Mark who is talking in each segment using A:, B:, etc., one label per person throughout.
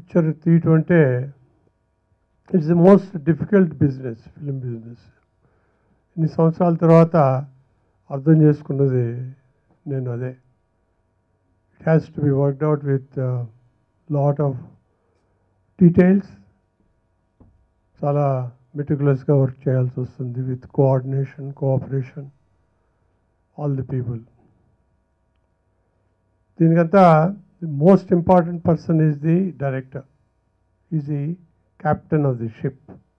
A: Picture తీయటం అంటే it's the most difficult business film business ఇన్ని సంవత్సరాల తర్వాత అర్థం చేసుకున్నది నేను అదే it has to be worked out with lot of details చాలా మెటికులస్గా వర్క్ చేయాల్సి వస్తుంది with coordination cooperation all the people దీనికంతా the most important person is the director is the captain of the ship.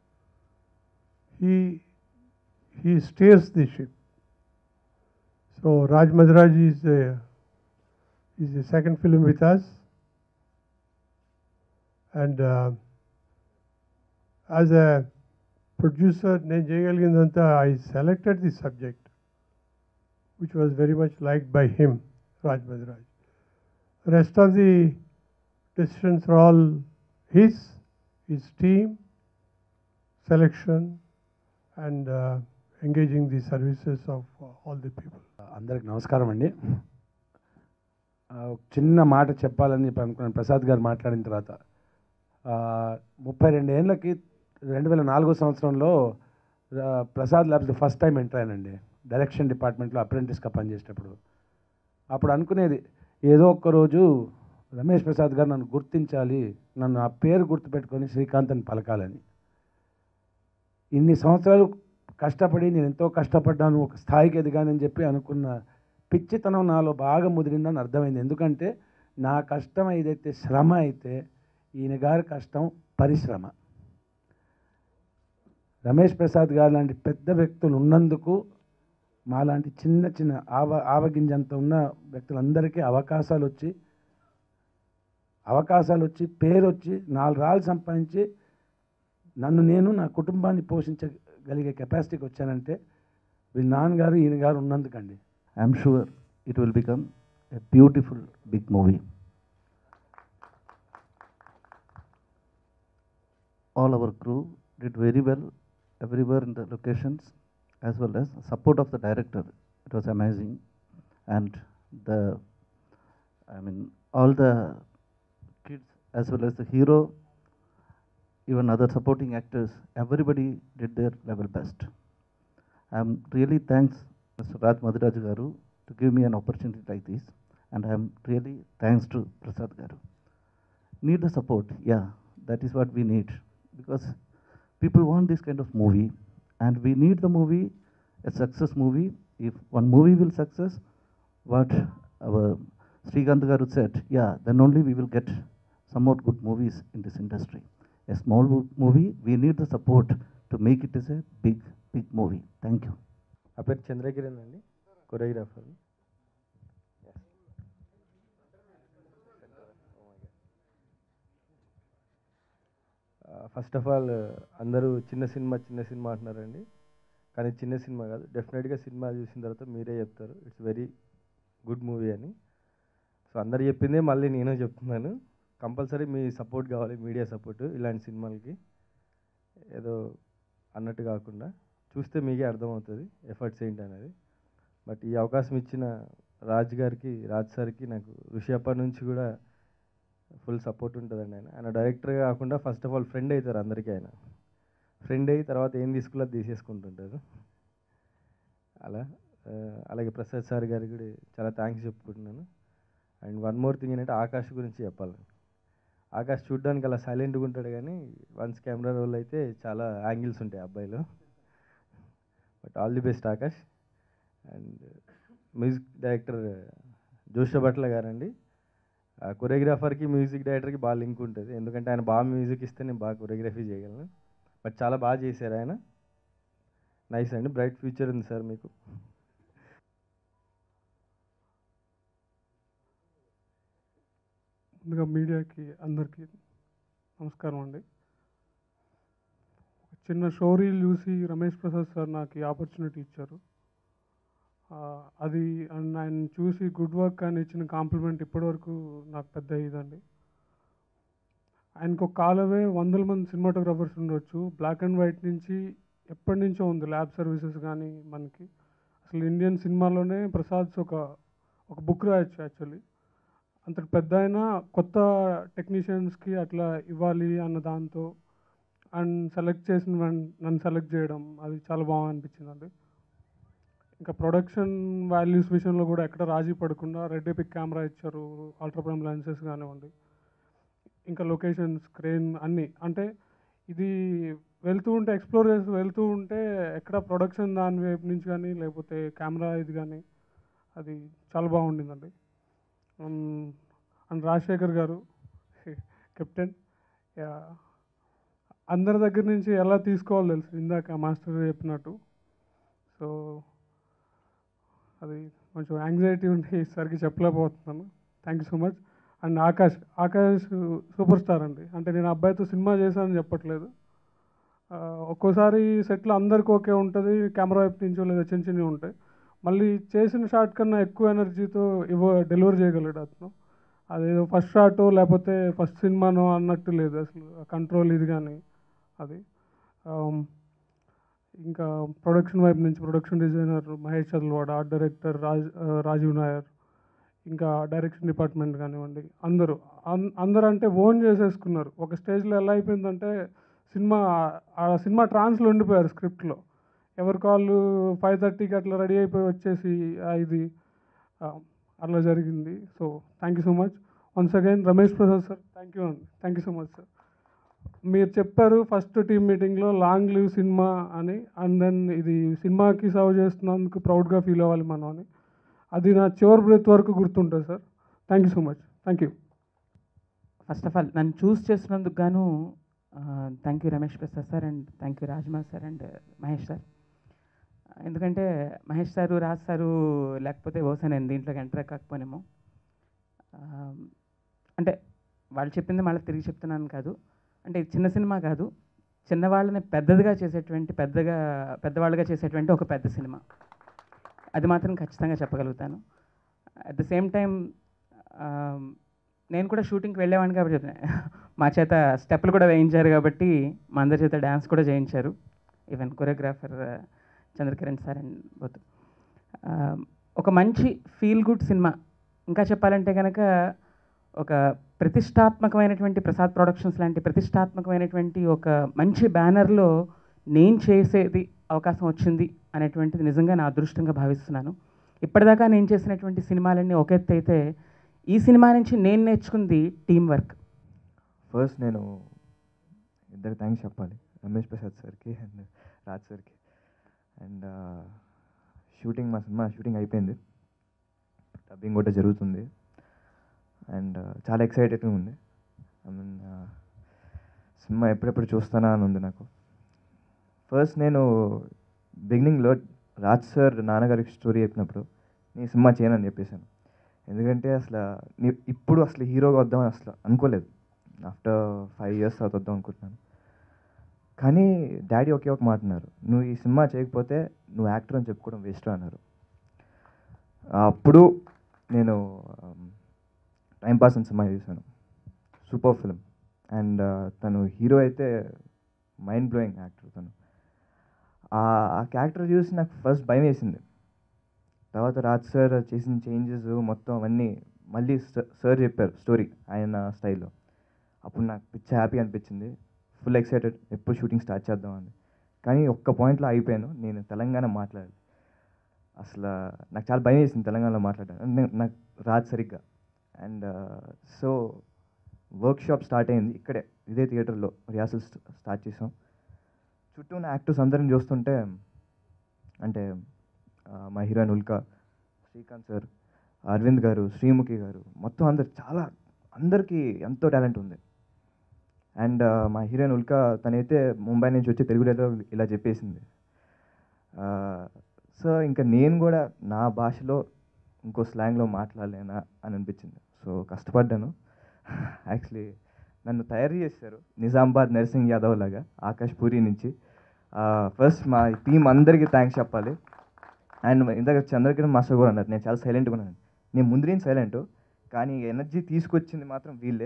A: He he steers the ship. So Raj Madraj is the is the second film with us, and uh, as a producer, నేను చేయగలిగిందంతా I selected the subject, which was very much liked by him, Raj Madraj. Rest of the decisions are all his his team, selection, and uh, engaging the services of uh, all the people.
B: అందరికి నమస్కారం అండి ఆ, ఒక చిన్న మాట చెప్పాలని చెప్పి అనుకున్నాను ప్రసాద్ గారు మాట్లాడిన తర్వాత ఆ, ముప్పై రెండు ఏళ్ళకి రెండు వేల నాలుగో సంవత్సరంలో ఆ, Prasad labs first time enter అయ్యానండి డైరెక్షన్ డిపార్ట్మెంట్లో అప్రెంటిస్గా పనిచేసేటప్పుడు అప్పుడు అనుకునేది ఏదో ఒక్క రోజు రమేష్ ప్రసాద్ గారు నన్ను గుర్తించాలి నన్ను ఆ పేరు గుర్తుపెట్టుకొని శ్రీకాంత్ అని పలకాలని ఇన్ని సంవత్సరాలు కష్టపడి నేను ఎంతో కష్టపడ్డాను ఒక స్థాయికి ఎదిగానని చెప్పి అనుకున్న పిచ్చితనం నాలో బాగా ముదిరిందని అర్థమైంది ఎందుకంటే నా కష్టం ఏదైతే శ్రమ అయితే ఈయన గారి కష్టం పరిశ్రమ రమేష్ ప్రసాద్ గారు లాంటి పెద్ద వ్యక్తులు ఉన్నందుకు మాలాంటి చిన్న చిన్న ఆవ ఆవగింజంత ఉన్న వ్యక్తులందరికీ అవకాశాలు వచ్చి అవకాశాలు వచ్చి పేరు వచ్చి నాలుగు రాళ్ళు సంపాదించి నన్ను నేను నా కుటుంబాన్ని పోషించగలిగే కెపాసిటీకి వచ్చానంటే వీళ్ళ నాన్నగారు ఈయన గారు ఉన్నందుకండి
C: I'm sure it will become a beautiful big movie. All our crew did very well everywhere in the locations as well as support of the director. It was amazing. And the, I mean, all the kids as well as the hero, even other supporting actors, everybody did their level best. I'm really thanks Mr. Raj Madiraj Garu to give me an opportunity like this, and I'm really thanks to Prasad Garu. Need the support, yeah, that is what we need because people want this kind of movie, and we need the movie, a success movie. If one movie will success, what our Srikanth Garu said, yeah, then only we will get some more good movies in this industry. A small mo- movie, we need the support to make it as a big, big movie. Thank you.
D: నా పేరు చంద్రకిరణ్ అండి choreographer first of all అందరూ చిన్న cinema చిన్న cinema అంటున్నారండి కానీ చిన్న cinema కాదు డెఫినెట్గా సినిమా చూసిన తర్వాత మీరే చెప్తారు ఇట్స్ వెరీ గుడ్ మూవీ అని సో అందరు చెప్పిందే మళ్ళీ నేను చెప్తున్నాను కంపల్సరీ మీ సపోర్ట్ కావాలి మీడియా సపోర్ట్ ఇలాంటి సినిమాలకి ఏదో అన్నట్టు కాకుండా చూస్తే మీకే అర్థమవుతుంది ఎఫర్ట్స్ ఏంటి అనేది బట్ ఈ అవకాశం ఇచ్చిన రాజ్ గారికి రాజ్ సార్కి నాకు ఋషి అప్పటి నుంచి కూడా ఫుల్ సపోర్ట్ ఉంటుందండి ఆయన ఆయన డైరెక్టర్గా కాకుండా ఫస్ట్ ఆఫ్ ఆల్ ఫ్రెండ్ అవుతారు అందరికీ ఆయన ఫ్రెండ్ అయ్యి తర్వాత ఏం తీసుకున్నా అది తీసేసుకుంటుంటారు అలా ఆ, అలాగే ప్రసాద్ సార్ గారికి కూడా చాలా థ్యాంక్స్ చెప్పుకుంటున్నాను అండ్ వన్ మోర్ థింగ్ ఏంటంటే ఆకాష్ గురించి చెప్పాలి ఆకాష్ చూడడానికి అలా సైలెంట్గా ఉంటాడు కానీ వన్స్ కెమెరా రోల్ అయితే చాలా యాంగిల్స్ ఉంటాయి ఆ అబ్బాయిలో but all the best Akash and music director Josha Bhatla గారండి ఆ కొరియోగ్రాఫర్కి మ్యూజిక్ డైరెక్టర్కి బాగా లింక్ ఉంటుంది ఎందుకంటే ఆయన బాగా మ్యూజిక్ ఇస్తే నేను బాగా కొరియోగ్రఫీ చేయగలను బట్ చాలా బాగా చేశారు ఆయన నైస్ అండి బ్రైట్ ఫ్యూచర్ ఉంది సార్ మీకు
A: ముందుగా మీడియాకి అందరికీ నమస్కారం అండి ఒక చిన్న స్టోరీలు చూసి రమేష్ ప్రసాద్ సార్ నాకు ఈ ఆపర్చునిటీ ఇచ్చారు ఆ, అది అండ్ ఆయన చూసి గుడ్ వర్క్ అని ఇచ్చిన కాంప్లిమెంట్ ఇప్పటివరకు నాకు పెద్ద ఇదండి ఆయనకు ఒక కాలవే వందల మంది సినిమాటోగ్రాఫర్స్ ఉండొచ్చు బ్లాక్ అండ్ వైట్ నుంచి ఎప్పటి నుంచో ఉంది ల్యాబ్ సర్వీసెస్ కానీ మనకి అసలు ఇండియన్ సినిమాలోనే ప్రసాద్స్ ఒక ఒక బుక్ రాయొచ్చు యాక్చువల్లీ అంత పెద్ద అయినా కొత్త టెక్నీషియన్స్కి అట్లా ఇవ్వాలి అన్న దాంతో అండ్ సెలెక్ట్ చేసిన వెన్- నన్ను సెలెక్ట్ చేయడం అది చాలా బాగా అనిపించిందండి ఇంకా ప్రొడక్షన్ వాల్యూస్ విషయంలో కూడా ఎక్కడ రాజీ పడకుండా రెడ్ ఎపిక్ కెమెరా ఇచ్చారు అల్ట్రాప్రైమ్ లెన్సెస్ కానివ్వండి ఇంకా లొకేషన్స్ క్రేన్ అన్నీ అంటే ఇది వెళ్తూ ఉంటే ఎక్స్ప్లోర్ చేస్తూ వెళ్తూ ఉంటే ఎక్కడ ప్రొడక్షన్ దాని వైపు నుంచి కానీ లేకపోతే కెమెరా ఇది కానీ అది చాలా బాగుండిందండి అండ్ రాజశేఖర్ గారు కెప్టెన్ యా అందరి దగ్గర నుంచి ఎలా తీసుకోవాలో తెలుసు ఇందాక మాస్టర్ చెప్పినట్టు సో అది కొంచెం యాంగ్జైటీ ఉండి సరిగ్గా చెప్పలేకపోతున్నాను thank you so much and Akash Akash super star అండి అంటే నేను అబ్బాయితో సినిమా చేశానని చెప్పట్లేదు ఆ, ఒక్కోసారి సెట్లో అందరికి ఓకే ఉంటుంది కెమెరా వైపు నుంచో లేదా చిన్న చిన్నవి ఉంటాయి మళ్ళీ చేసిన షాట్ కన్నా ఎక్కువ ఎనర్జీతో ఇవ్వ డెలివర్ చేయగలడు అతను అదేదో ఫస్ట్ షాటో లేకపోతే ఫస్ట్ సినిమానో అన్నట్టు లేదు అసలు కంట్రోల్ ఇది కానీ అది ఆమ్, ఇంకా ప్రొడక్షన్ వైపు నుంచి production designer Mahesh Chadalavada art director Raj ఆ, రాజీవ్ నాయర్ ఇంకా డైరెక్షన్ డిపార్ట్మెంట్ కానివ్వండి అందరూ అన్- అందరూ అంటే ఓన్ చేసేసుకున్నారు ఒక స్టేజ్లో ఎలా అయిపోయిందంటే సినిమా ఆ సినిమా ట్రాన్స్లో ఉండిపోయారు స్క్రిప్ట్లో ఎవరి కాళ్ళు ఫైవ్ థర్టీకి అట్లా రెడీ అయిపోయి వచ్చేసి ఆ, ఇది ఆ, అట్లా జరిగింది so thank you so much once again Ramesh Prasad sir thank you అండి thank you so much sir మీరు చెప్పారు ఫస్ట్ టీమ్ మీటింగ్లో లాంగ్ లివ్ సినిమా అని అండ్ దెన్ ఇది సినిమాకి సర్వ్ చేస్తున్నందుకు ప్రౌడ్గా ఫీల్ అవ్వాలి మనం అని అది నా చివరి బ్రెత్ వరకు గుర్తుంటుంది sir thank you so much thank you
E: first of all నన్ను చూస్ చేసినందుకు గాను thank you Ramesh Prasad sir and thank you రాజ్మా సార్ అండ్ మహేష్ సార్ ఎందుకంటే మహేష్ సారు రాజ్ సారు లేకపోతే బహుశా నేను దీంట్లోకి ఎంటర్ కాకపోనేమో ఆ, అంటే వాళ్ళు చెప్పింది మళ్ళీ తిరిగి చెప్తున్నాను కాదు అంటే ఇది చిన్న సినిమా కాదు చిన్నవాళ్ళని పెద్దదిగా చేసేటువంటి పెద్దగా పెద్దవాళ్ళుగా చేసేటువంటి ఒక పెద్ద సినిమా అది మాత్రం ఖచ్చితంగా చెప్పగలుగుతాను అట్ ద సేమ్ టైం నేను కూడా షూటింగ్కి వెళ్ళేవాడిని కాబట్టి చెప్తున్నా మా చేత స్టెప్పులు కూడా వేయించారు కాబట్టి మా అందరి చేత డ్యాన్స్ కూడా చేయించారు even choreographer Chandrakiran sir and both ఒక మంచి ఫీల్ గుడ్ సినిమా ఇంకా చెప్పాలంటే కనుక ఒక ప్రతిష్టాత్మకమైనటువంటి ప్రసాద్ ప్రొడక్షన్స్ లాంటి ప్రతిష్టాత్మకమైనటువంటి ఒక మంచి బ్యానర్లో నేను చేసేది అవకాశం వచ్చింది అనేటువంటిది నిజంగా నా అదృష్టంగా భావిస్తున్నాను ఇప్పటిదాకా నేను చేసినటువంటి సినిమాలన్నీ ఒక ఎత్తు అయితే ఈ సినిమా నుంచి నేను నేర్చుకుంది టీం వర్క్
F: ఫస్ట్ నేను ఇద్దరు థ్యాంక్స్ చెప్పాలి రమేష్ ప్రసాద్ సార్కి అండ్ రాజ్ సార్కి అండ్ షూటింగ్ మా సినిమా షూటింగ్ అయిపోయింది డబ్బింగ్ కూడా జరుగుతుంది అండ్ చాలా ఎక్సైటెడ్గా ఉంది ఐ మీన్ సినిమా ఎప్పుడెప్పుడు చూస్తానా అని ఉంది నాకు ఫస్ట్ నేను బిగినింగ్లో రాజ్ సార్ నాన్నగారికి స్టోరీ చెప్పినప్పుడు నేను సినిమా చేయనని చెప్పేశాను ఎందుకంటే అసలు నీ- ఇప్పుడు అసలు హీరోగా వద్దామని అసలు అనుకోలేదు ఆఫ్టర్ ఫైవ్ ఇయర్స్ తర్వాత వద్దాం అనుకుంటున్నాను కానీ డాడీ ఒకే ఒక మాట అన్నారు నువ్వు ఈ సినిమా చేయకపోతే నువ్వు యాక్టర్ అని చెప్పుకోవడం వేస్ట్ అన్నారు అప్పుడు నేను టైం పాస్ అని సినిమా చూశాను సూపర్ ఫిలిం అండ్ తను హీరో అయితే మైండ్ బ్లోయింగ్ యాక్టర్ తను ఆ ఆ క్యారెక్టర్ చూసి నాకు ఫస్ట్ భయం వేసింది తర్వాత రాజ్ సార్ చేసిన చేంజెస్ మొత్తం అవన్నీ మళ్ళీ సార్ చెప్పారు స్టోరీ ఆయన స్టైల్లో అప్పుడు నాకు పిచ్చ హ్యాపీ అనిపించింది ఫుల్ ఎక్సైటెడ్ ఎప్పుడు షూటింగ్ స్టార్ట్ చేద్దామని కానీ ఒక్క పాయింట్లో అయిపోయాను నేను తెలంగాణ మాట్లాడాలి అసలు నాకు చాలా భయం వేసింది తెలంగాణలో మాట్లాడడం అంటే నాకు రాదు సరిగ్గా and so workshop start అయింది ఇక్కడే ఇదే థియేటర్లో రిహార్సల్ స్టార్ట్ చేసాం చుట్టూ ఉన్న యాక్టర్స్ అందరిని చూస్తుంటే అంటే ఆ, మా హీరోయిన్ ఉల్కా శ్రీకాంత్ సార్ అరవింద్ గారు శ్రీముఖి గారు మొత్తం అందరు చాలా అందరికీ ఎంతో టాలెంట్ ఉంది అండ్ మా హీరోయిన్ ఉల్కా తనైతే ముంబై నుంచి వచ్చి తెలుగు డైలాగ్ ఇలా చెప్పేసింది సో ఇంకా నేను కూడా నా భాషలో ఇంకో స్లాంగ్లో మాట్లాడలేనా అని అనిపించింది సో కష్టపడ్డాను యాక్చువల్లీ నన్ను తయారు చేశారు నిజామాబాద్ నర్సింగ్ యాదవ్ లాగా ఆకాష్ పూరి నుంచి ఫస్ట్ మా టీం అందరికీ థ్యాంక్స్ చెప్పాలి అండ్ ఇందాక చంద్రకిరణ్ మాస్టర్ కూడా అన్నారు నేను చాలా సైలెంట్గా ఉన్నాను నేను ముందు నేను సైలెంట్ కానీ ఎనర్జీ తీసుకొచ్చింది మాత్రం వీళ్ళే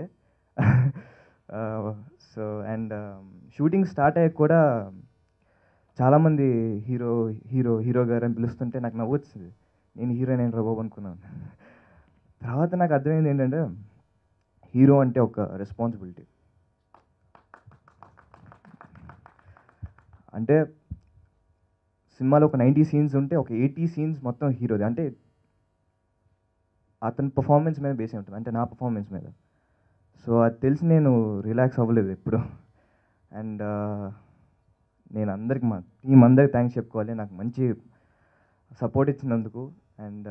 F: సో అండ్ షూటింగ్ స్టార్ట్ అయ్యాక కూడా చాలామంది హీరో హీరో హీరో గారు అని పిలుస్తుంటే నాకు నవ్వు వచ్చింది నేను హీరోయిన్ అయిన బాబు అనుకున్నాను తర్వాత నాకు అర్థమైంది ఏంటంటే హీరో అంటే ఒక రెస్పాన్సిబిలిటీ అంటే సినిమాలో ఒక నైంటీ సీన్స్ ఉంటే ఒక ఎయిటీ సీన్స్ మొత్తం హీరోది అంటే అతని పర్ఫార్మెన్స్ మీద బేస్ అయి ఉంటుంది అంటే నా పర్ఫార్మెన్స్ మీద సో అది తెలిసి నేను రిలాక్స్ అవ్వలేదు ఎప్పుడు అండ్ నేను అందరికి మా టీం అందరికి థ్యాంక్స్ చెప్పుకోవాలి నాకు మంచి సపోర్ట్ ఇచ్చినందుకు అండ్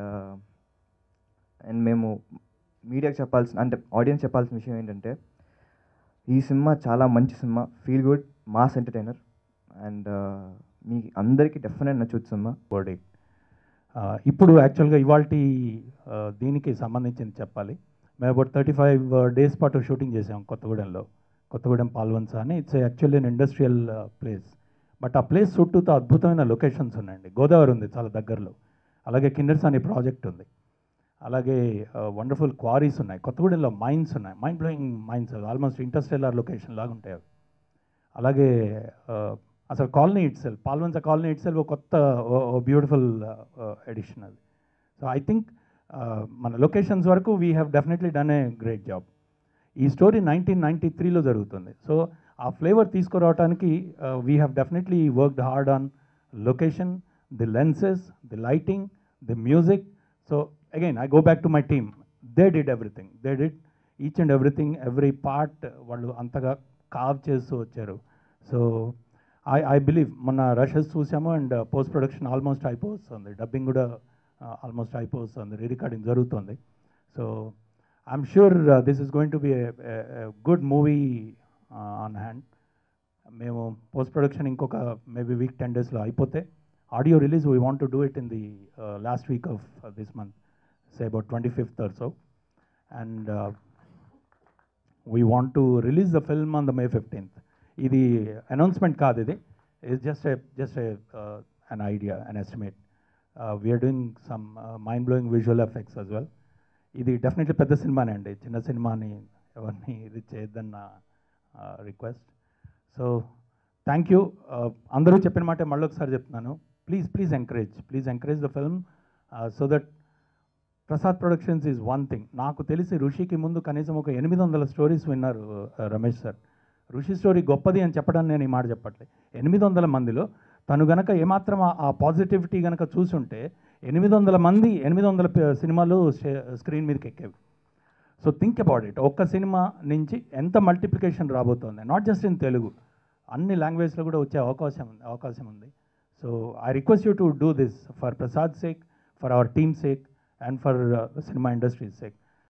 F: అండ్ మేము మీడియాకి చెప్పాల్సిన అంటే ఆడియన్స్ చెప్పాల్సిన విషయం ఏంటంటే ఈ సినిమా చాలా మంచి cinema feel good mass entertainer and మీ అందరికీ డెఫినెట్ నచ్చొచ్చు సినిమా
G: వర్డింగ్ ఇప్పుడు యాక్చువల్గా ఇవాళ దీనికి సంబంధించింది చెప్పాలి మేము అబౌట్ థర్టీ ఫైవ్ డేస్ పాటు షూటింగ్ చేసాం కొత్తగూడెంలో కొత్తగూడెం పాల్వన్స్ అని it's actually an industrial place but ఆ ప్లేస్ చుట్టూతో అద్భుతమైన లొకేషన్స్ ఉన్నాయండి గోదావరి ఉంది చాలా దగ్గరలో అలాగే కిన్నెర్స్ అనే ప్రాజెక్ట్ ఉంది అలాగే వండర్ఫుల్ క్వారీస్ ఉన్నాయి కొత్తగూడెంలో మైన్స్ ఉన్నాయి mind blowing mines almost interstellar location లాగా ఉంటాయి అవి అలాగే uh, అసలు colony itself Palvancha colony itself కొత్త బ్యూటిఫుల్ ఎడిషన్ అది సో ఐ థింక్ మన లొకేషన్స్ వరకు we have definitely done a great job ఈ స్టోరీ నైన్టీన్ నైంటీ త్రీలో జరుగుతుంది సో ఆ ఫ్లేవర్ తీసుకురావడానికి we have definitely worked hard on location the lenses the lighting the music so again I go back to my team they did everything they did each and everything every part వాళ్ళు అంతగా కావ్ చేస్తూ వచ్చారు so I I believe మొన్న rushes చూసాము and post production almost అయిపోతుంది dubbing కూడా almost అయిపోతుంది రీ రికార్డింగ్ జరుగుతుంది so I'm sure this is going to be good movie on hand మేము పోస్ట్ ప్రొడక్షన్ ఇంకొక మేబీ వీక్ టెన్ డేస్లో అయిపోతే audio release we want to do it in the last week of this month say about twenty fifth or so and we want to release the film on the May fifteenth ఇది announcement కాదు ఇది it's just just an idea an estimate we're doing some mind blowing visual effects as well ఇది definitely పెద్ద సినిమానే అండి చిన్న సినిమాని ఎవరిని ఇది చేయొద్దన్న రిక్వెస్ట్ సో థ్యాంక్ యూ అందరూ చెప్పిన మాట మళ్ళీ ఒకసారి చెప్తున్నాను please please encourage please encourage the film so that Prasad productions is one thing నాకు తెలిసి ఋషికి ముందు కనీసం ఒక ఎనిమిది వందల స్టోరీస్ విన్నారు uh, Ramesh sir Rishi story గొప్పది అని చెప్పడానికి నేను ఈ మాట చెప్పట్లేదు ఎనిమిది వందల మందిలో తను గనక ఏమాత్రం ఆ- ఆ పాజిటివిటీ గనక చూసుంటే ఎనిమిది వందల మంది ఎనిమిది వందల ప- సినిమాలు స్క్రీన్ మీదకి ఎక్కేవి సో థింక్ అబౌట్ ఇట్ ఒక్క సినిమా నుంచి ఎంత మల్టిప్లికేషన్ రాబోతోంది నాట్ జస్ట్ ఇన్ తెలుగు అన్ని లాంగ్వేజ్లో కూడా వచ్చే అవకాశం ఉంది అవకాశం ఉంది so I request you to do this for Prasad sake for our team sake and for cinema industry sake